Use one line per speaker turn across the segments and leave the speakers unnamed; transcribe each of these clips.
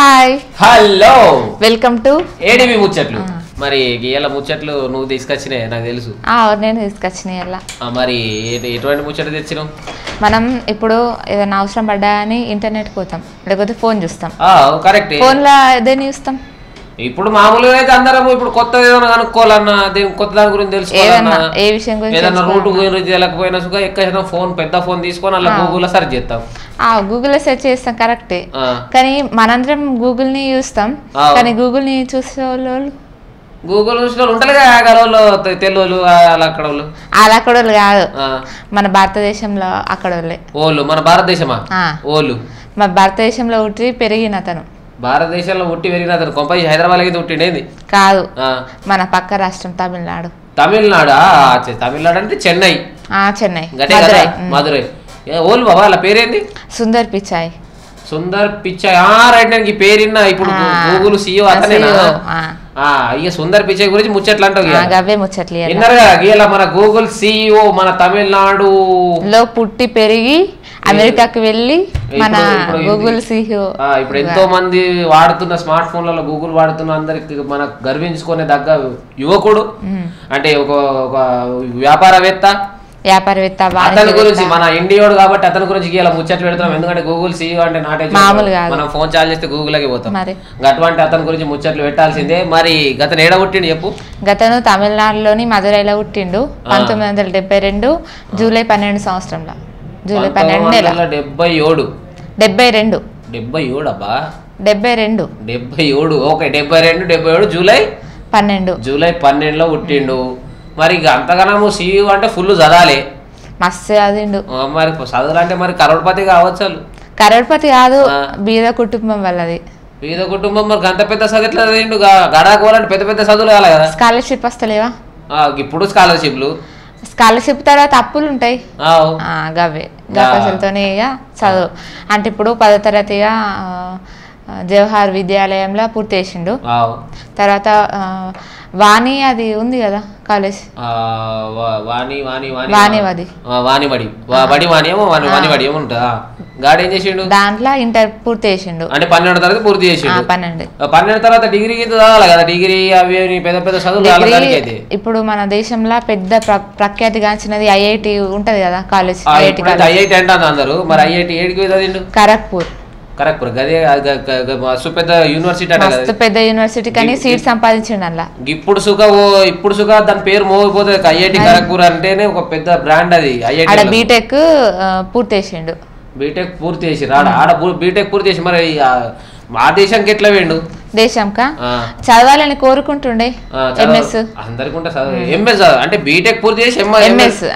Hi
hello
welcome to
ఏడివి ముచ్చట్లు మరి గీయాల ముచ్చట్లు నువ్వు తీసుకొచ్చినాయి నాకు తెలుసు
నేను తీసుకొచ్చినాయి అలా
ఆ, మరి ఏ- ఎటువంటి ముచ్చట్లు తెచ్చినావు
మనం ఇప్పుడు ఏదైనా అవసరం పడ్డా అని ఇంటర్నెట్ పోతాం లేకపోతే ఫోన్ చూస్తాం
కరెక్ట్
ఫోన్లో దేన్ని చూస్తాం
ఇప్పుడు మామూలుగా అయితే అందరం ఇప్పుడు కొత్త ఏదైనా కనుక్కోవాలన్నా దీని కొత్త దాని గురించి తెలుసుకోవాలన్నా
ఏదన్నా ఏ విషయం గురించి
ఏదన్నా రూట్ గురించి తెలియకపోయినా సుగా ఎక్కడైనా ఫోన్ పెద్ద ఫోన్ తీసుకొని అలా గూగుల్లో సెర్చ్ చేస్తాం
ఆ గూగుల్లో సెర్చ్ చేస్తాం కరెక్టే
ఆ,
కానీ మనందరం గూగుల్ని చూస్తాం
ఆ.
కానీ గూగుల్ని చూసే వాళ్ళు
గూగుల్ చూసిన వాళ్ళు ఉంటారు కదా గలవాళ్ళు తెలుగులు అలా అక్కడ వాళ్ళు
అలా అక్కడ వాళ్ళు కాదు
ఆ,
మన భారతదేశంలో అక్కడ వాళ్ళే
ఓళ్ళు మన భారతదేశమా
ఆ,
ఓళ్ళు
మన భారతదేశంలో పుట్టి పెరిగిన అతను
భారతదేశంలో పుట్టి పెరిగిన అతను కొంపై హైదరాబాద్ అయితే పుట్టిండేది
కాదు
ఆ,
మన పక్క రాష్ట్రం తమిళనాడు
తమిళనాడు ఆ, చె- తమిళనాడు అంటే చెన్నై
ఆ చెన్నై
గట్టే కదా
మదురై
మధురై ఏ, ఓళ్ళు బాబా వాళ్ళ పేరేంది
సుందర్ పిచాయ్
సుందర్ పిచ్చాయ్ ఆ రైట్ నాకు ఈ పేరున్నా ఇప్పుడు
ఆ.
గూగుల్ సీఈఓ అతనేనా
CEO, ఆ.
ఆ, ఇక సుందర్ పిచ్చాయ్ గురించి ముచ్చట్లు అంటావు
ఆ,
ఇక.
గవ్వే ముచ్చట్లు ఇయ్యాల.
విన్నారు కదా గీయాల మన గూగుల్ సీఈఓ మన తమిళనాడు
లో పుట్టి పెరిగి అమెరికాకి వెళ్ళి మన
ఇప్పుడు- ఇప్పుడు ఇది-
గూగుల్ సిఇఓ
ఆ, ఇప్పుడు ఎంతో మంది వాడుతున్న స్మార్ట్ ఫోన్లలో గూగుల్ వాడుతున్న అందరికి మన గర్వించుకునే దగ్గ యువకుడు అంటే ఒక ఒక వ్యాపారవేత్త
వ్యాపారవేత్త
అతని
వాణిజ్యవేత్త.
గురించి మన ఇండియోడు కాబట్టి అతని గురించి ఇలా ముచ్చట్లు పెడతాం ఎందుకంటే గూగుల్ సీఈఓ అంటే నాటే చూడు.
మామూలు కాదు.
మనం ఫోన్ చార్జ్ చేస్తే గూగుల్కి పోతాం
మరి
అటువంటి అతని గురించి ముచ్చట్లు పెట్టాల్సిందే మరి గతను ఏడ పుట్టిండు చెప్పు
గతను తమిళనాడులోని మదురైలో పుట్టిండు పంతొమ్మిది వందల డెబ్బై రెండు జూలై పన్నెండు సంవత్సరంలో జూలై పన్నెండు నెల
పంతొమ్మిది వందల డెబ్బై ఏడు
డెబ్బై రెండు
డెబ్బై ఏడు అబ్బా
డెబ్బై రెండు
డెబ్బై ఏడు ఓకే డెబ్బై రెండు డెబ్బై ఏడు జూలై
పన్నెండు
జూలై పన్నెండులో పుట్టిండు మరి ఇక అంతగానము సీఈఓ అంటే ఫుల్ చదవాలి
మస్తు చదివిండు
ఆ, మరి చదువులు అంటే మరి కరోడ్పతి కావచ్చు వాళ్ళు.
కరోడ్పతి కాదు
ఆ.
బీద కుటుంబం వాళ్ళది
పేద కుటుంబం మరి అంత పెద్ద చదువు ఎట్లా చదివిండు గా- గడాకు పోవాలంటే పెద్ద పెద్ద చదువులు కావాలి కదా
స్కాలర్షిప్ వస్తలేవా
ఆ, ఇప్పుడు స్కాలర్షిప్లు
స్కాలర్షిప్ తర్వాత అప్పులు ఉంటాయి
ఆవ్.
ఆ, గవే గపసలతోనే ఇక చదువు అంటే ఇప్పుడు పదో తరగతిగా ఆ, ఆ, జవహర్ విద్యాలయంలో పూర్తి చేసిండు
ఆవ్.
తర్వాత ఆ, వాణి అది ఉంది కదా కాలేజ్
ఆ, వా- వాణి వాణి వాణి
వాణివది.
ఆ, వాణిబడి వా- బడి వాణి ఏమో వాణి వాణిబడి ఏమో ఉంటుందా గాడు ఏం చేసిండు
దాంట్లో ఇంటర్ పూర్తి చేసిండు
అంటే పన్నెండు తరగతి పూర్తి
ఆ,
చేసిండు
పన్నెండు
ఆ, పన్నెండు తర్వాత డిగ్రీ కింద చదవాలి కదా డిగ్రీ అవి ఇవి పెద్ద పెద్ద చదువులు
డిగ్రీ
చదవడానికి అయితే
ఇప్పుడు మన దేశంలో పెద్ద ప్ర- ప్రఖ్యాతిగాంచినది ఐఐటి ఉంటది కదా కాలేజ్
ఆ,
ఐఐటి
ఇప్పుడైతే ఐఐటి అంటాను అందరు మరి ఐఐటి ఏడికి పోయి చదివిండు
ఖరగ్పూర్
కరెక్ట్ గదే ఆ గ- గ- గ- మస్తు పెద్ద యూనివర్సిటీ అట
మస్తు
కదా
పెద్ద యూనివర్సిటీ కానీ సీట్ సంపాదించిండు అందులో
ఇప్పుడు సుఖ ఓ ఇప్పుడు సుఖ దాని పేరు మోగిపోతుంది ఐఐటి ఖరగ్పూర్ అంటేనే ఒక పెద్ద బ్రాండ్ అది
ఆడ
ఐఐటి
బీటెక్ ఆ, పూర్తి చేసిండు
బీటెక్ పూర్తి చేసి ఆడ ఆడ పూ- బీటెక్ పూర్తి చేసి మరి ఆ, మా దేశానికి ఎట్లా వేయండు
దేశంకా
ఆ,
చదవాలని కోరుకుంటుండే
ఆ, చదవ-
ఎంఎస్
అందరికి ఉంటే చదువు ఎంఎస్ అంటే బీటెక్ పూర్తి చేసి
ఎంఎస్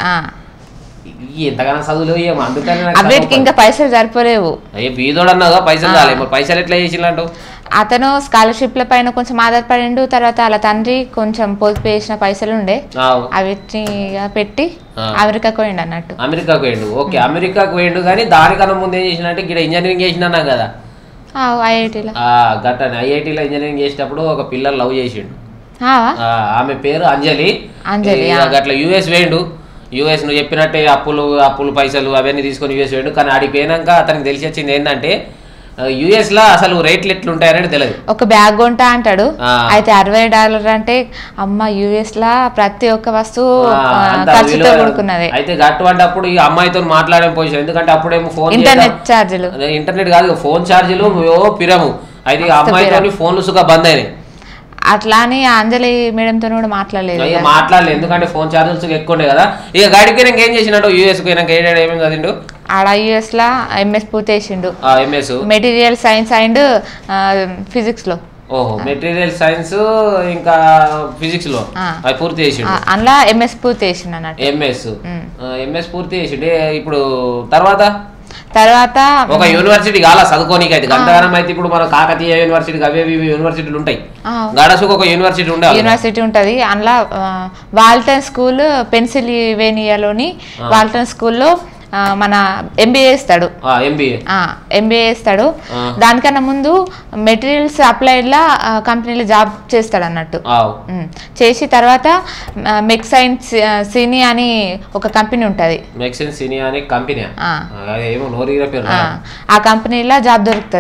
ఎంతగానో చదువులు ఏమో అందుకని నాకు
అప్డేట్కి
చదువు
ఇంకా పైసలు సరిపోలేవు
అయ్యే బీదోడు అన్నాగా పైసలు రాలే మరి పైసలు ఎట్లా చేసిండు
అతను స్కాలర్షిప్ల పైన కొంచెం ఆధారపడిండు తర్వాత వాళ్ళ తండ్రి కొంచెం పొదుపు చేసిన పైసలు ఉండే అవిటిని ఇక పెట్టి
ఆ.
అమెరికాకు పోయిండు అన్నట్టు
అమెరికాకు పోయిండు ఓకే అమెరికాకు పోయిండు కానీ దానికన్నా ముందు ఏం చేసినంటే ఇక్కడ ఇంజనీరింగ్ చేసినా కదా
ఐఐటీలో
ఆ గట్ట ఐఐటీలో ఇంజనీరింగ్ చేసేటప్పుడు ఒక పిల్లలు లవ్ చేసిండు
ఆవా
ఆ, ఆమె పేరు అంజలి
అంజలి,
ఇక
ఆ.
గట్ల యుఎస్ వేయండు యుఎస్ నువ్వు చెప్పినట్టే అప్పులు అప్పులు పైసలు అవన్నీ తీసుకొని యుఎస్ వేయండు కానీ ఆడికి పోయినాక అతనికి తెలిసి వచ్చింది ఏంటంటే యుఎస్ లో అసలు రేట్లు ఎట్లుంటాయని తెలియదు
ఒక బ్యాగ్ కొంటా అంటాడు
ఆ.
అయితే అరవై డాలర్ అంటే అమ్మ యుఎస్ లా ప్రతి ఒక్క వస్తువు
ఆ,
ఆ,
అంత
ఖర్చుతో
విలువ-
కూడుకున్నది
అయితే అటువంటి అప్పుడు ఈ అమ్మాయితో మాట్లాడే పొజిషన్ ఎందుకంటే అప్పుడేమో ఫోన్
ఇంటర్నెట్ ఛార్జీలు
చేద్దాం- ఇంటర్నెట్ కాదు ఫోన్ ఛార్జీలు ఓ పిరము అయితే ఈ అమ్మాయితో ఫోన్లు సుఖ బంద్ అయినాయి
అట్లా అని ఆ అంజలి మేడంతో కూడా మాట్లాడలేదు
ఇక మాట్లాడలేదు ఎందుకంటే ఫోన్ ఛార్జెస్ ఎక్కువ ఉండే కదా ఇక గాడికి పోయినాక ఏం చేసినట్టు యూఎస్ పోయినాక ఏడాడు ఏమేమి చదివిండు
ఆడ యుఎస్ లా ఎంఎస్ పూర్తి చేసిండు
MS
material science and physics లో
ఓహో మెటీరియల్ సైన్స్ ఇంకా ఫిజిక్స్ లో
ఆ.
అవి పూర్తి చేసిండు
ఆ, అందులో ఎంఎస్ పూర్తి చేసిండు అన్నట్టు
ఎంఎస్
ఉమ్.
ఎంఎస్ పూర్తి చేసిండే ఇప్పుడు తర్వాత
తర్వాత
ఒక యూనివర్సిటీ కాలా చదువుకోనీకి అయితే గంటగానం అయితే ఇప్పుడు మన కాకతీయ యూనివర్సిటీ అవే ఇవి యూనివర్సిటీలు ఉంటాయి
ఆ,
గడసుకు ఒక యూనివర్సిటీ ఉండాలి
యూనివర్సిటీ ఉంటది అందులో ఆ, వాల్టన్ స్కూల్ పెన్సిల్వేనియాలోని వాల్టన్ స్కూల్లో ఆ, మన ఎంబీఏ ఇస్తాడు
ఎంబీఏ
ఎంబీఏ ఇస్తాడు
ఆ.
దానికన్నా ముందు మెటీరియల్స్ అప్లైడ్లా కంపెనీలో జాబ్ చేస్తాడు అన్నట్టు ఉమ్. చేసి తర్వాత మెక్సైన్స్ సినీ అని ఒక కంపెనీ ఉంటుంది
మెక్సిన్ సినీ అనే కంపెనీ
ఆ.
ఏమో నోరిగిన పేరు
ఆ కంపెనీలో జాబ్ దొరుకుతుంది ఇక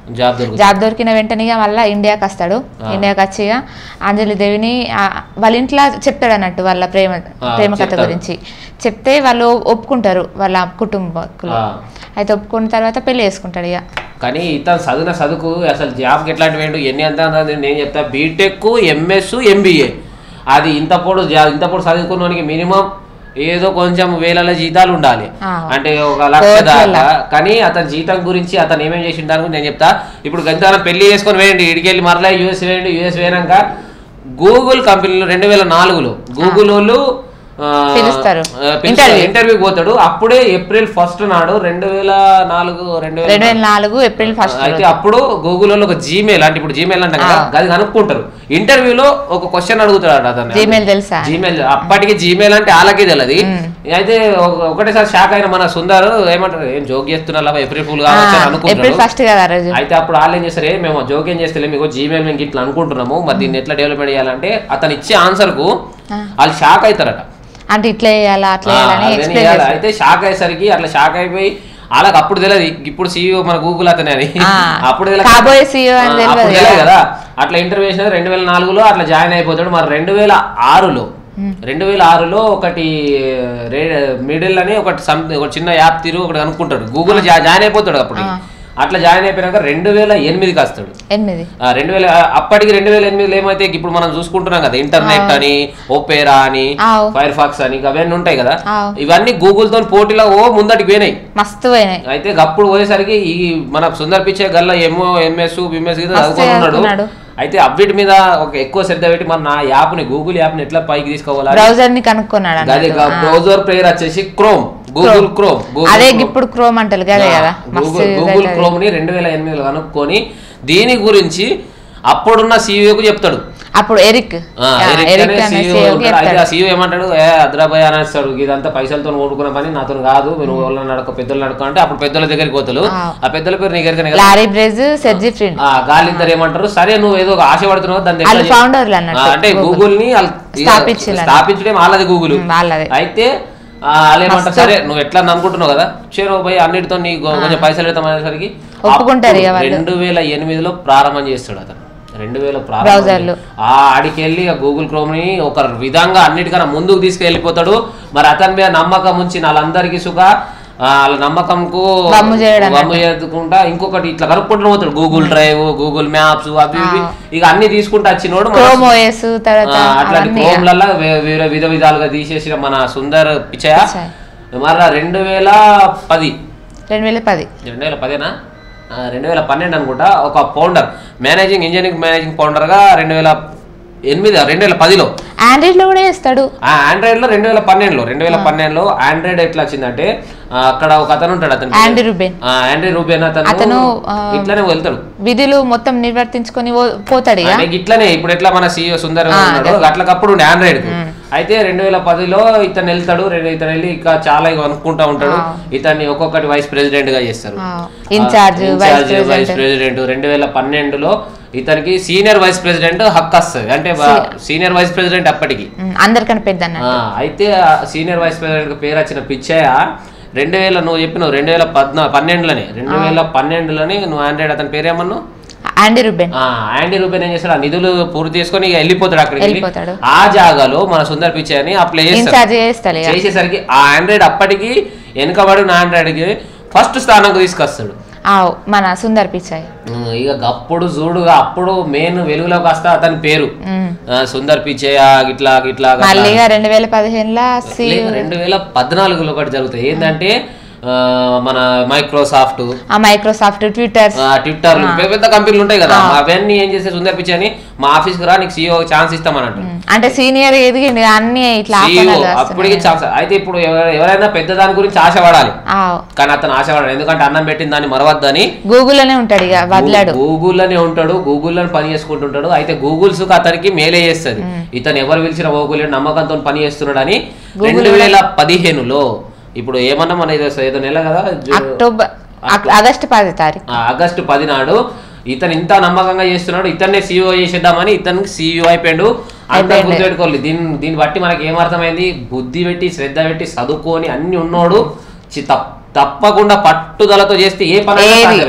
జాబ్ దొరుకుతుంది
జాబ్ దొరికిన వెంటనే ఇక మళ్ళీ ఇండియాకి వస్తాడు ఇండియాకి వచ్చి ఇక అంజలి దేవిని ఆ, వాళ్ళ ఇంట్లో చెప్తాడు అన్నట్టు వాళ్ళ ప్రేమ
ఆ,
ప్రేమ కథ
చెప్తారు.
గురించి చెప్తే వాళ్ళు ఒప్పుకుంటారు వాళ్ళ కుటుంబకులు
ఆ.
అయితే ఒప్పుకున్న తర్వాత పెళ్లి చేసుకుంటాడు ఇక
కానీ ఇతను చదివిన చదువుకు అసలు జాబ్కి ఎట్లాంటి వేయండు ఎన్ని అంత అన్నది నేను చెప్తా బీటెక్ ఎంఎస్ ఎంబీఏ అది ఇంత పొడు జా- ఇంత పొడు చదువుకున్నోనికి మినిమం ఏదో కొంచెం వేల జీతాలు ఉండాలి
ఆ.
అంటే ఒక లక్ష
కోట్లల్ల.
దాకా కానీ అతని జీతం గురించి అతను ఏమేం చేసిన దాని గురించి నేను చెప్తా ఇప్పుడు గంతనం పెళ్లి చేసుకొని వేయండి ఇడికెళ్ళి మరలా యూఎస్ వేయండి యూఎస్ వేయనాక గూగుల్ కంపెనీలో రెండు వేల నాలుగులో గూగుల్ వాళ్ళు ఆ,
పిలుస్తారు.
ఆ, పిలుస్తారు.
ఇంటర్వ్యూ.
ఇంటర్వ్యూకి పోతాడు అప్పుడే ఏప్రిల్ ఫస్ట్ నాడు రెండు వేల నాలుగు రెండు వేల
రెండు వేల నాలుగు ఏప్రిల్ ఫస్ట్
అయితే అప్పుడు గూగుల్ లో ఒక జీమెయిల్ అంటే ఇప్పుడు జీమెయిల్ అంటాం కదా అది కనుక్కుంటారు ఇంటర్వ్యూలో ఒక క్వశ్చన్ అడుగుతాడు అతను
జీమెయిల్ తెలుసా
జీమెయిల్ అప్పటికి జీమెయిల్ అంటే వాళ్ళకి తెలియదు అయితే ఒక- ఒకటేసారి షాక్ అయిన మన సుందర్ ఏమంటారు ఏం జోక్ చేస్తున్నా ఏప్రిల్ ఫుల్ కావచ్చు అని
ఏప్రిల్
అనుకుంటారు
ఫస్ట్ కదా ఆ రోజు
అయితే అప్పుడు వాళ్ళు ఏం చేస్తారు "ఏ, మేము జోక్ ఏం చేస్తలే మీకు జీమెయిల్ మేము ఇట్లా అనుకుంటున్నాము మరి దీన్ని ఎట్లా డెవలప్మెంట్ చేయాలంటే అతను ఇచ్చే ఆన్సర్ కు వాళ్ళు షాక్ అవుతారట
అంటే ఇట్లా చేయాలా అట్లా
ఆ,
చేయాలని
అదని
ఎక్స్ప్లెయిన్
ఇయ్యాలి. అయితే షాక్ అయ్యేసరికి అట్లా షాక్ అయిపోయి వాళ్ళకి అప్పుడు తెలియదు ఇప్పుడు సీఈఓ మన గూగుల్ అతనే అని
ఆ.
అప్పుడు తెలియదు.
కాబోయే CEO అని
ఆ,
తెలియదు
అప్పుడు
కదా.
తెలియదు కదా అట్లా ఇంటర్వ్యూ చేసిన రెండు వేల నాలుగులో అట్లా జాయిన్ అయిపోతాడు మరి రెండు వేల ఆరులో రెండు వేల ఆరులో ఒకటి మిడిల్ అని ఒకటి సమ్ ఒక చిన్న యాప్ తీరు ఒకటి అనుకుంటాడు గూగుల్ జాయిన్ అయిపోతాడు అప్పుడు అట్లా జాయిన్ అయిపోయినాక రెండు వేల ఎనిమిదికి వస్తాడు
ఎనిమిది
ఆ, రెండు వేల అప్పటికి రెండు వేల ఎనిమిదిలో ఏమైతే ఇప్పుడు మనం చూసుకుంటున్నాం కదా ఇంటర్నెట్ అని ఓపేరా అని
ఆవ్.
ఫైర్ ఫాక్స్ అని ఇక అవన్నీ ఉంటాయి కదా
ఆవ్.
ఇవన్నీ గూగుల్ తో పోటీలో ఓ ముందటికి పోయినాయి
మస్తు పోయినాయి
అయితే అప్పుడు పోయేసరికి ఈ మన సుందర్ పిచ్చే గల్ల ఎంఓ ఎంఎస్ బిఎంఎస్
మస్తు
చదువుకున్నాడు
చదువుకున్నాడు.
అయితే అవిటి మీద ఒక ఎక్కువ శ్రద్ధ పెట్టి మన నా యాప్ని గూగుల్ యాప్ని ఎట్లా పైకి తీసుకోవాలి
బ్రౌజర్ ని కనుక్కున్నాడు
అదే
అన్నట్టు.
బ్రౌజర్ పేరు వచ్చేసి క్రోమ్ గూగుల్ క్రోమ్
అదే ఇప్పుడు క్రోమ్ అంటారు కదా కదా మస్తు
గూగుల్
use
గూగుల్
అవుతది.
క్రోమ్ ని రెండు వేల ఎనిమిదిలో కనుక్కొని దీని గురించి అప్పుడున్న సీఈఓకు చెప్తాడు
అప్పుడు ఎరిక్
ఆ,
ఆ,
ఎరిక్
ఎరిక్
అనే
అనే
CEO
CEO కి
ఉంటాడు. అయితే
చెప్తాడు.
ఆ సీఈఓ ఏమంటాడు ఏ అద్రాబాయ్ అనేస్తాడు ఇదంతా పైసలతో ఓడుకున్న పని నాతో కాదు నువ్వు వాళ్ళని నడక పెద్దలు నడక అంటే అప్పుడు పెద్దల దగ్గరికి పోతాడు
ఆ.
ఆ పెద్దల పేరు నీకు ఎరకనే కదా
లారీ బ్రేజ్ సెర్జీ ఫ్రిండ్
ఆ గాలిద్దరు ఏమంటారు సరే నువ్వు ఏదో ఒక ఆశపడుతున్నావు దాన్ని ఎట్లా
వాళ్ళు
చే-
ఫౌండర్లు
ఆ,
అన్నట్టు
అంటే గూగుల్ ని వాళ్ళు ఇక
స్థాపించినారు.
స్థాపించడం వాళ్ళది గూగుల్
ఉమ్, వాళ్ళదే
అయితే ఆ, వాళ్ళు ఏమంటారు సరే నువ్వు ఎట్లా అనుకుంటున్నావు కదా చేరు పోయి అన్నిటితో నీ గో- కొంచెం పైసలు పెడతాం అనేసరికి
ఒప్పుకుంటారు ఇక
అప్పుడు
వాళ్ళు.
రెండు వేల ఎనిమిదిలో ప్రారంభం చేస్తాడు అతను రెండు వేల ప్రారంభం
బ్రౌజర్లు.
ఆ ఆడికి వెళ్ళి ఆ గూగుల్ క్రోమ్ ని ఒక విధంగా అన్నిటికన్నా ముందుకు తీసుకెళ్ళిపోతాడు మరి అతని మీద నమ్మకం ఉంచి వాళ్ళందరికీ సుఖ ఆ, వాళ్ళ నమ్మకంకు
వమ్ము చేయడం
వమ్ము చేయకుండా ఇంకొకటి ఇట్లా కనుక్కుంటూ పోతాడు గూగుల్ డ్రైవ్ గూగుల్ మ్యాప్స్ అవి ఇవి ఇక అన్ని తీసుకుంటూ వచ్చినోడు మన
క్రోమ్ ఓఎస్ తర్వాత
ఆ, అట్లాంటి
అవన్నీ
క్రోమ్లల్లో వే- వేరే విధ విధాలుగా తీసేసిన మన సుందర్ పిచ్చయ్య
పిచ్చయ్య.
మరలా రెండు వేల పది
రెండు వేల పది
రెండు వేల పదేనా ఆ, రెండు వేల పన్నెండు అనుకుంటా ఒక ఫౌండర్ మేనేజింగ్ ఇంజనీరింగ్ మేనేజింగ్ ఫౌండర్గా రెండు వేల ఎనిమిది రెండు వేల పదిలో
ఆండ్రాయిడ్ లో కూడా చేస్తాడు
ఆ ఆండ్రాయిడ్ లో రెండు వేల పన్నెండులో రెండు వేల పన్నెండులో ఆండ్రాయిడ్ ఎట్లా వచ్చిందంటే ఆ, అక్కడ ఒక అతను ఉంటాడు అతను
ఆండ్రీ రూబెన్
ఆండ్రీ రూబేన్ అతను
అతను, ఆ,
ఇట్లానే వెళ్తాడు
విధులు మొత్తం నిర్వర్తించుకొని పో- పోతాడు ఇక
ఆయనకి ఇట్లనే ఇప్పుడు ఎట్లా మన సీఈఓ సుందర్ ఉన్నాడు అట్లకప్పుడు ఉండే ఆండ్రాయిడ్ అయితే రెండు వేల పదిలో ఇతను వెళ్తాడు రెండు ఇతను వెళ్ళి ఇంకా చాలా ఇవి అనుకుంటా ఉంటాడు ఇతన్ని ఒక్కొక్కటి వైస్ ప్రెసిడెంట్ గా చేస్తారు
incharge vice
incharge vice president రెండు వేల పన్నెండులో ఇతనికి సీనియర్ వైస్ ప్రెసిడెంట్ హక్కు వస్తుంది అంటే సీనియర్ వైస్ ప్రెసిడెంట్ అప్పటికి
అందరికన్నా పెద్ద అన్నట్టు
ఆ, అయితే సీనియర్ వైస్ ప్రెసిడెంట్ పేరు వచ్చిన పిచ్చయ్య రెండు వేల నువ్వు చెప్పినావు రెండు వేల పద్నా పన్నెండులోనే రెండు వేల పన్నెండులోనే నువ్వు ఆండ్రాయిడ్ అతని పేరేమన్నావు
ఆండీ రూబెన్
ఆ, యాండీ రూబెన్ ఏం చేస్తాడు ఆ నిధులు పూర్తి చేసుకొని ఇక వెళ్ళిపోతాడు అక్కడికి
వెళ్ళిపోతాడు.
ఆ జాగాలో మన సుందర్ పిచ్చయ్య అని అప్లై చేస్తాడు
ఇన్ఛార్జ్ చేస్తాడు ఇక
చేసేసరికి ఆ ఆండ్రాయిడ్ అప్పటికి వెనుకబడిన ఆండ్రాయిడ్కి ఫస్ట్ స్థానంకు తీసుకొస్తాడు
ఆ, మన సుందర్ పిచ్చాయి
ఉమ్, ఇక అప్పుడు చూడుగా అప్పుడు మెయిన్ వెలుగులోకి వస్తా అతని పేరు
ఉమ్.
ఆ, సుందర్ పిచ్చయ్య గిట్లా గిట్లా గట్లా.
మళ్ళీ ఇక రెండు వేల పదిహేనులో సి
లేదు, రెండు వేల పద్నాలుగులో ఒకటి జరుగుతుంది ఏంటంటే ఆ, మన మైక్రోసాఫ్ట్
ఆ మైక్రోసాఫ్ట్ ట్విట్టర్
ట్విట్టర్ పెద్ద పెద్ద కంపెనీలు ఉంటాయి కదా అవన్నీ ఏం చేస్తే సుందర్ పిచ్చయ్య అని మా ఆఫీస్కి రా నీకు సీఓ ఛాన్స్ ఇస్తామన్నట్టు
అంటే సీనియర్ ఎదిగింది అన్ని ఇట్లా
CEO
ఆపనాలు
అప్పటికి ఛాన్స్ అయితే ఇప్పుడు ఎవర- ఎవరైనా పెద్ద దాని గురించి ఆశపడాలి
ఆ,
కానీ అతను ఆశపడాలి ఎందుకంటే అన్నం పెట్టిన దాన్ని మరవద్దని
గూగుల్లోనే ఉంటాడు ఇక వదలాడు
గూగుల్లోనే ఉంటాడు గూగుల్లో పని చేసుకుంటుంటాడు అయితే గూగుల్స్ అతనికి మేలే చేస్తుంది ఇతను ఎవరు పిలిచిన గూగుల్ నమ్మకంతో పని చేస్తున్నాడు అని రెండు వేల పదిహేనులో ఇప్పుడు ఏమన్నా మన ఏదో ఏదో నెల కదా జూ-
అక్టోబర్ అక్- ఆగస్టు పది తారీఖు
ఆ, ఆగస్టు పది నాడు ఇతను ఇంత నమ్మకంగా చేస్తున్నాడు ఇతన్నే సీఈఓ చేసేద్దామని ఇతనికి సీఈఓ అయిపోయాడు అంతా గుర్తుపెట్టుకోవాలి దీన్ని దీన్ని బట్టి మనకి ఏమర్థమైంది బుద్ధి పెట్టి శ్రద్ధ పెట్టి చదువుకొని అన్ని ఉన్నోడు చి- తప్- తప్పకుండా పట్టుదలతో చేస్తే ఏ పని
ఏది
సాధ్యమే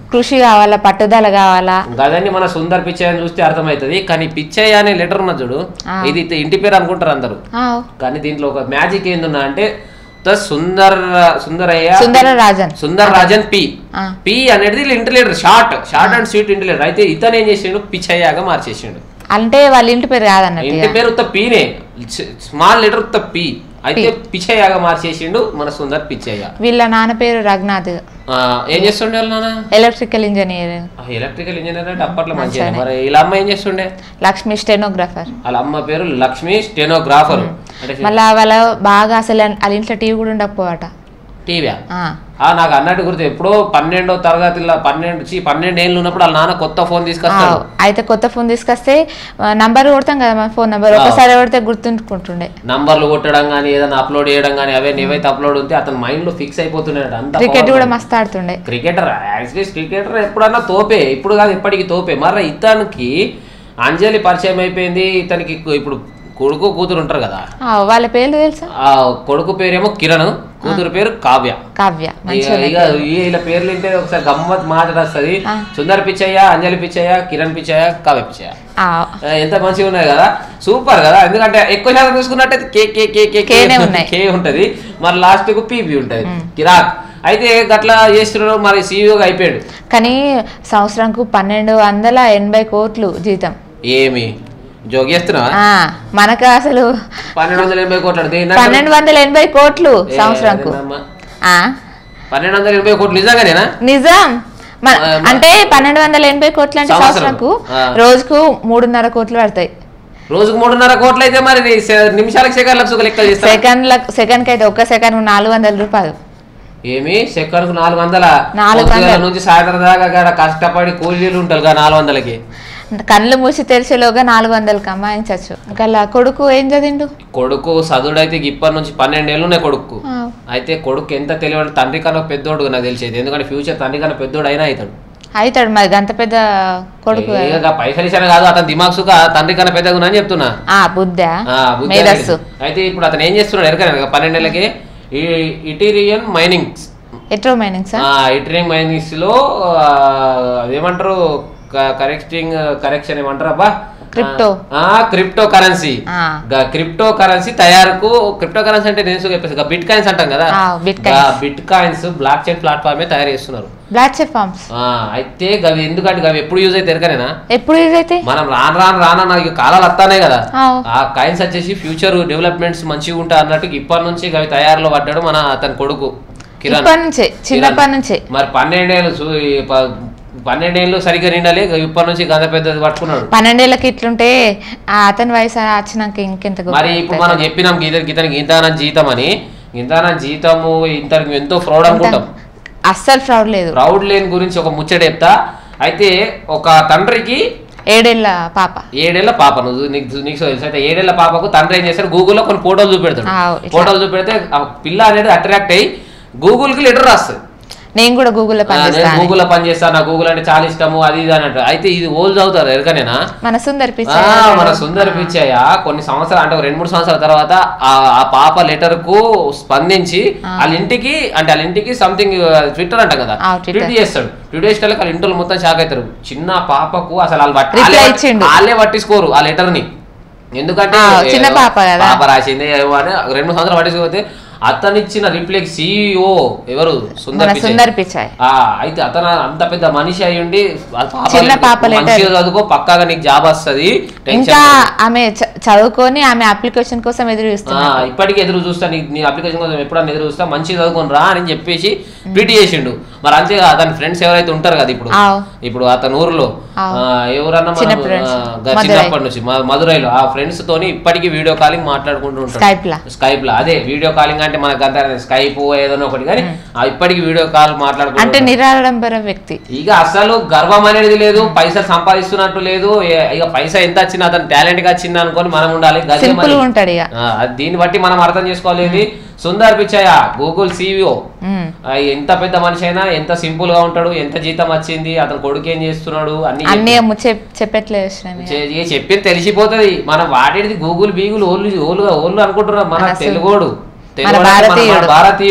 కృషి కావాలా పట్టుదల కావాలా
గదని మన సుందర్ పిచ్చయ్య అని చూస్తే అర్థమవుతుంది కానీ పిచ్చయ్య అనే లెటర్ ఉన్న చూడు
ఆ.
ఇది ఇంటి పేరు అనుకుంటారు అందరూ
ఆ,
కానీ దీంట్లో ఒక మ్యాజిక్ ఏందున్నా అంటే ద సుందర్ సుందరయ్య
సుందర రాజన్
సుందర్ రాజన్ పి
ఆ.
పి అనేది ఇంటి leader short short and sweet ఇంటి లీడర్ అయితే ఇతను ఏం చేసిండు పిచ్చయ్యగా మార్చేసిండు
అంటే వాళ్ళ ఇంటి పేరు కాదన్నట్టు
ఇంటి
ఇక.
పేరు ఉత్త పీనే స్మాల్ లెటర్ ఉత్త పి అయితే పిచ్చయ్యగా మార్చేసిండు మన సుందర్ పిచ్చయ్య
వీళ్ళ నాన్న పేరు రఘునాథ్
ఆ, ఏం చేస్తుండే వాళ్ళ నాన్న
ఎలక్ట్రికల్ ఇంజనీర్
ఎలక్ట్రికల్ ఇంజనీర్ అంటే అప్పట్లో మంచిగా మరి ఇలా అమ్మ ఏం చేస్తుండే
లక్ష్మి స్టెనోగ్రాఫర్
వాళ్ళ అమ్మ పేరు లక్ష్మి స్టెనోగ్రాఫర్ అంటే
మళ్ళా వాళ్ళ బాగా అసలు వాళ్ళ ఇంట్లో టీవీ కూడా ఉండకపోవట
టీవీ
ఆ,
ఆ నాకు అన్నట్టు గుర్తు ఎప్పుడో పన్నెండో తరగతిలో పన్నెండు చి పన్నెండు ఏళ్ళు ఉన్నప్పుడు వాళ్ళ నాన్న కొత్త ఫోన్
ఆ,
తీసుకొస్తాడు
అయితే కొత్త ఫోన్ తీసుకొస్తే నంబర్ కొడతాం కదా మన ఫోన్ నంబర్ ఒకసారి కొడితే గుర్తుంటుకుంటుండే
నంబర్లు కొట్టడం కానీ ఏదైనా అప్లోడ్ చేయడం కానీ అవే ఏవైతే అప్లోడ్ ఉంటే అతని మైండ్ లో ఫిక్స్ అయిపోతున్నాడు అంత
క్రికెట్ కూడా మస్తు ఆడుతుండే
క్రికెటర్ యాక్చువల్లీ క్రికెటర్ ఎప్పుడన్నా తోపే ఇప్పుడు కాదు ఎప్పటికీ తోపే మరి ఇతనికి అంజలి పరిచయం అయిపోయింది ఇతనికి ఇప్పుడు కొడుకు కూతురు ఉంటారు కదా
ఆ, వాళ్ళ పేర్లు తెలుసా
ఆ కొడుకు పేరేమో కిరణ్ కూతురు పేరు కావ్య
కావ్య
ఇక ఇక వీళ్ళ పేర్లు వింటే ఒకసారి గమ్మత్ మాటలు వస్తుంది
ఆ.
సుందర్ పిచ్చయ్య అంజలి పిచ్చయ్య కిరణ్ పిచ్చయ్య కావ్య పిచ్చయ్య
ఆ,
ఆ, ఎంత మంచిగా ఉన్నాయి కదా సూపర్ కదా ఎందుకంటే ఎక్కువ శాతం చూసుకున్నట్టయితే కే కే కే కే కే
కేనే ఉన్నాయి.
కే ఉంటది మరి లాస్ట్ కు పీబీ ఉంటది కిరాక్ అయితే గట్లా చేస్తున్నాడు మరి సీఈఓగా అయిపోయాడు
కానీ సంవత్సరంకు పన్నెండు వందల ఎనభై కోట్లు జీతం
ఏమి జోగేస్తున్నావా
ఆ, మనకు అసలు
పన్నెండు వందల ఎనభై కోట్లు అంటే ఏంటంటే-
పన్నెండు వందల ఎనభై కోట్లు
ఏ,
సంవత్సరంకు
అదేనమ్మా.
ఆ,
పన్నెండు వందల ఎనభై కోట్లు నిజంగానేనా
నిజం మన-
ఆ, మ-
అంటే పన్నెండు వందల ఎనభై కోట్లు అంటే
సంవత్సరం.
సంవత్సరంకు
ఆ.
రోజుకు మూడున్నర కోట్లు పడతాయి
రోజుకు మూడున్నర కోట్లు అయితే మరి నీ సె- నిమిషాలకు సెకండ్లకు సుఖ లెక్క చేస్తా
సెకండ్ సెకండ్ కి అయితే ఒక్క సెకండ్ నాలుగు వందల రూపాయలు
ఏమి సెకండ్కు నాలుగు వందల
నాలుగు
పొద్దుగాల
వందలు.
నుంచి సాయంత్రం దాకా గాడ కష్టపడి కూలీలు ఉంటారు కదా నాలుగు వందలకి
కళ్ళు మూసి తెరిచేలోగా నాలుగు వందలు కమాయించవచ్చు గల కొడుకు ఏం చదివిండు
కొడుకు చదువుడైతే ఇప్పటి నుంచి పన్నెండేళ్ళు ఉన్నాయి కొడుకు
ఆ,
అయితే కొడుకు ఎంత తెలియదు తండ్రి కన్నా పెద్దోడు నాకు తెలిసేది ఎందుకంటే ఫ్యూచర్ తండ్రి కన్నా పెద్దోడు అయినా అవుతాడు
అవుతాడు మరి గంత పెద్ద కొడుకు
ఇక పైసలు ఇచ్చాను కాదు అతని దిమాగ్ సుఖ తండ్రి కన్నా పెద్దగా ఉన్నా అని చెప్తున్నా
ఆ బుద్ధ
ఆ, బుద్ధి
మేధస్సు
అనేది. అయితే ఇప్పుడు అతను ఏం చేస్తున్నాడు ఎరకనే పన్నెండేళ్ళకి ఈ ఇటీరియన్ మైనింగ్స్
ఎట్రో మైనింగ్ సార్
ఇటరింగ్ మైనింగ్స్ లో ఆ, అదేమంటారు కరెక్టింగ్ కరెక్షన్ ఏమంటారు అబ్బా
Crypto.
క్రిప్టో కరెన్సీ
ఆ.
క్రిప్టో కరెన్సీ తయారుకు క్రిప్టో కరెన్సీ అంటే నేను చెప్పేసి బిట్ కాయిన్స్ అంటాం కదా
ఆ, Bitcoins.
Bitcoins blockchain ప్లాట్ఫామే తయారు చేస్తున్నారు
బ్లాక్ చెఫ్ ఫార్మ్స్
ఆ, అయితే గవి ఎందుకంటే గవి ఎప్పుడు యూజ్ అయితే ఎరకనేనా
ఎప్పుడు యూజ్ అయితే
మనం రాను రాను రాను నాకు కాలాలు వస్తానే కదా
ఆ,
ఆ కాయిన్స్ వచ్చేసి ఫ్యూచర్ డెవలప్మెంట్స్ మంచిగా ఉంటాయి అన్నట్టు ఇప్పటి నుంచి అవి తయారులో పడ్డాడు మన అతని కొడుకు కిరణ్
ఇప్పటి నుంచే చిన్నప్పటి నుంచే
మరి పన్నెండేళ్ళు చూ- ఈ ప- పన్నెండేళ్ళు సరిగ్గా నిండాలి ఇప్పటి నుంచి గంధ పెద్దది పట్టుకున్నాడు
పన్నెండేళ్ళకి ఇట్లుంటే ఆ అతని వయసు వచ్చినాక ఇంకెంత గొప్ప
మరి ఇప్పుడు మనం చెప్పినాం ఇతనికి ఇతనికి ఇంతనా జీతం అని ఇంతనా జీతము ఇంతకు ఎంతో ఫ్రౌడ్ అనుకుంటాం
అస్సలు ఫ్రౌడ్ లేదు
ప్రౌడ్ లేని గురించి ఒక ముచ్చట చెప్తా అయితే ఒక తండ్రికి
ఏడేళ్ళ పాప
ఏడేళ్ల పాప నువ్వు నీకు నీకు తెలుసు అయితే ఏడేళ్ల పాపకు తండ్రి ఏం చేస్తాడు గూగుల్లో కొన్ని ఫోటోలు చూపెడతాడు
ఆ, ఇట్లా.
ఫోటోలు చూపెడితే ఆ పిల్ల అనేది అట్రాక్ట్ అయ్యి గూగుల్కి లెటర్ రాస్తుంది
నేను కూడా గూగుల్లో
ఆ, నేను
పనిచేస్తాను
గూగుల్లో పని చేస్తాను నాకు గూగుల్ అంటే చాలా ఇష్టము అది ఇది అన్నట్టు అయితే ఇది ఓల్ చదువుతారు ఎరకనేనా
మన సుందర్
ఆ,
పిచ్చాయి
మన సుందర పిచ్చయ్య కొన్ని సంవత్సరాలు అంటే ఒక రెండు మూడు సంవత్సరాల తర్వాత ఆ ఆ పాప లెటర్ కు స్పందించి వాళ్ళ ఇంటికి అంటే వాళ్ళ ఇంటికి సంథింగ్ ట్విట్టర్ అంటాం కదా
ఆ, Twitter.
ట్వీట్ చేస్తాడు ట్వీట్ చేస్తే వాళ్ళ ఇంట్లో మొత్తం షాక్ అవుతారు చిన్న పాపకు అసలు వాళ్ళు పట్టి-
Reply
వాళ్ళే పట్టి-
ఇచ్చిండు.
వాళ్ళే పట్టించుకోరు ఆ లెటర్ ని ఎందుకంటే
ఆ, చిన్న
ఏదో
పాప కదా.
పాప రాసింది ఏమో అని రెండు మూడు సంవత్సరాలు పట్టించుకోతే అతను ఇచ్చిన రిప్లైకి సిఇఓ ఎవరు సుందర్
మన
పిచ్చయ్య.
సుందర్ పిచ్చాయి
ఆ అయితే అతను అంత పెద్ద మనిషి అయి ఉండి ఆ పాప
చిన్న పాప letter.
మంచిగా చదువుకో పక్కాగా నీకు జాబ్ వస్తుంది
ఇంకా ఆమె చ- చదువుకొని ఆమె అప్లికేషన్ కోసం ఎదురు
ఆ,
చూస్తుంది
ఇప్పటికీ ఎదురు చూస్తా నీ నీ అప్లికేషన్ కోసం ఎప్పుడన్నా ఎదురు చూస్తా మంచిగా చదువుకొని రా అని చెప్పేసి ట్వీట్ చేసిండు మరి అంతే అతని ఫ్రెండ్స్ ఎవరైతే ఉంటారు కదా ఇప్పుడు
ఆవ్.
ఇప్పుడు అతని ఊర్లో
ఆవ్.
ఆ, ఎవరన్నా మనం,
చిన్న friends.
ఆ, గ-
మదురై.
చిన్నప్పటి నుంచి మ- మదురైలో ఆ ఫ్రెండ్స్ తోని ఇప్పటికీ వీడియో కాలింగ్ మాట్లాడుకుంటూ ఉంటారు
స్కైప్ లా
స్కైప్ లో అదే వీడియో కాలింగ్ అంటే మనకు అంత స్కైప్ ఏదైనా ఒకటి కానీ ఆ ఇప్పటికి వీడియో కాల్
అంటే
మాట్లాడుకుంటూ
నిరాడంబర వ్యక్తి
ఇక అసలు గర్వం అనేది లేదు పైసలు సంపాదిస్తున్నట్టు లేదు ఏ- ఇక పైసా ఎంత వచ్చింది అతను టాలెంట్ గా వచ్చింది అనుకొని మనం ఉండాలి గదే
సింపుల్
మరి.
ఉంటాడు ఇక
ఆ, అది దీన్ని బట్టి మనం అర్థం చేసుకోలేదు Sundar Pichaiah Google CEO
um.
ఎంత పెద్ద మనిషి అయినా ఎంత సింపుల్ గా ఉంటాడు ఎంత జీతం వచ్చింది అతను కొడుకు ఏం చేస్తున్నాడు అన్ని
అన్ని ఏమో చెప్ చెప్పట్లేదు శ్రమి.
చె- ఇక చెప్పింది తెలిసిపోతది మనం వాడేది గూగుల్ బీగుల్ ఓళ్ళు ఓళ్ళు ఓళ్ళు అనుకుంటున్నాం మన
అసలు
తెలుగోడు
మన
తెలుగోడు అంటే మన- మన
భారతీయుడు.
భారతీయుడు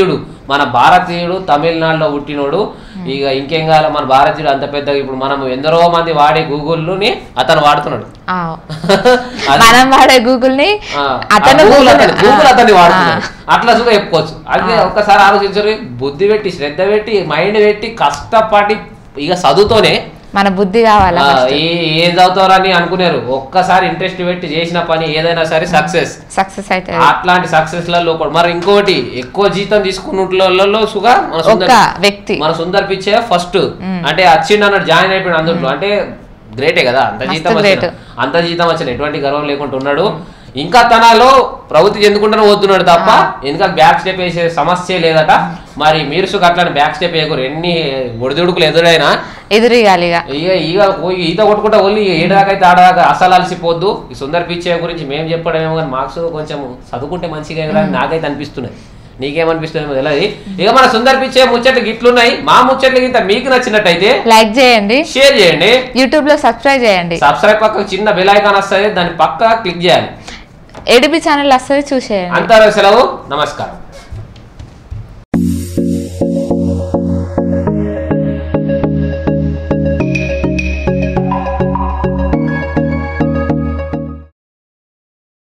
మన భారతీయుడు తమిళనాడులో పుట్టినోడు ఇక ఇంకేం కావాలి మన భారతీయుడు అంత పెద్దగా ఇప్పుడు మనం ఎందరో మంది వాడే గూగుల్ని అతను వాడుతున్నాడు
ఆ.
అది-
మనం వాడే గూగుల్ ని
ఆ,
అతను
ఆ గూగుల్
Google-
అతని గూగుల్ అతన్ని
ఆ.
వాడుతున్నాడు అట్లా సుగా చెప్పుకోవచ్చు అదే ఒక్కసారి ఆలోచించరు బుద్ధి పెట్టి శ్రద్ధ పెట్టి మైండ్ పెట్టి కష్టపడి ఇక చదువుతోనే
మన బుద్ధి కావాలా
ఆ, ఏ- ఏం చదువుతారని అనుకున్నారు ఒక్కసారి ఇంట్రెస్ట్ పెట్టి చేసిన పని ఏదైనా సరే సక్సెస్
సక్సెస్ అయితే
అట్లాంటి సక్సెస్ లలో కూడా మరి ఇంకోటి ఎక్కువ జీతం తీసుకున్నట్లలో సుగా మన సుందర్
ఒక వ్యక్తి
మన సుందర్ పిచ్చే ఫస్ట్ అంటే వచ్చిండు అన్నట్టు జాయిన్ అయిపోయాడు అందులో అంటే గ్రేటే కదా అంత జీతం
మస్తు
వచ్చిన
great.
అంత జీతం వచ్చిన ఎటువంటి గర్వం లేకుండా ఉన్నాడు ఇంకా తనలో ప్రవృత్తి చెందుకుంటూనే పోతున్నాడు తప్ప ఎందుకంటే బ్యాక్ స్టెప్ వేసే సమస్య లేదట మరి మీరు సుఖ అట్లాంటి బ్యాక్ స్టెప్ వేయకూరు ఎన్ని ఒడిదుడుకులు ఎదురైనా
ఎదురుగాలి ఇక
ఇక ఇక పోయి ఈత కొట్టుకుంటా ఓన్లీ ఏడాకైతే ఆడదాకా అసలు అలసిపోద్దు ఈ సుందర్ పిచ్చే గురించి మేము చెప్పడం ఏమో కానీ మార్క్స్ కొంచెం చదువుకుంటే మంచిగా కదా అని నాకైతే అనిపిస్తున్నాయి నీకేమనిపిస్తుంది తెలియదు ఇక మన సుందర్ పిచ్చే ముచ్చట్లు గిట్లున్నాయి మా ముచ్చట్లు గింత మీకు నచ్చినట్టయితే
లైక్ చేయండి
షేర్ చేయండి
యూట్యూబ్ లో సబ్స్క్రైబ్ చేయండి
సబ్స్క్రైబ్ పక్కకు చిన్న బెల్ ఐకాన్ వస్తుంది దాన్ని పక్క క్లిక్ చేయాలి
ఏడిబి ఛానల్ వస్తుంది చూసేయండి
అంతవరకు సెలవు నమస్కారం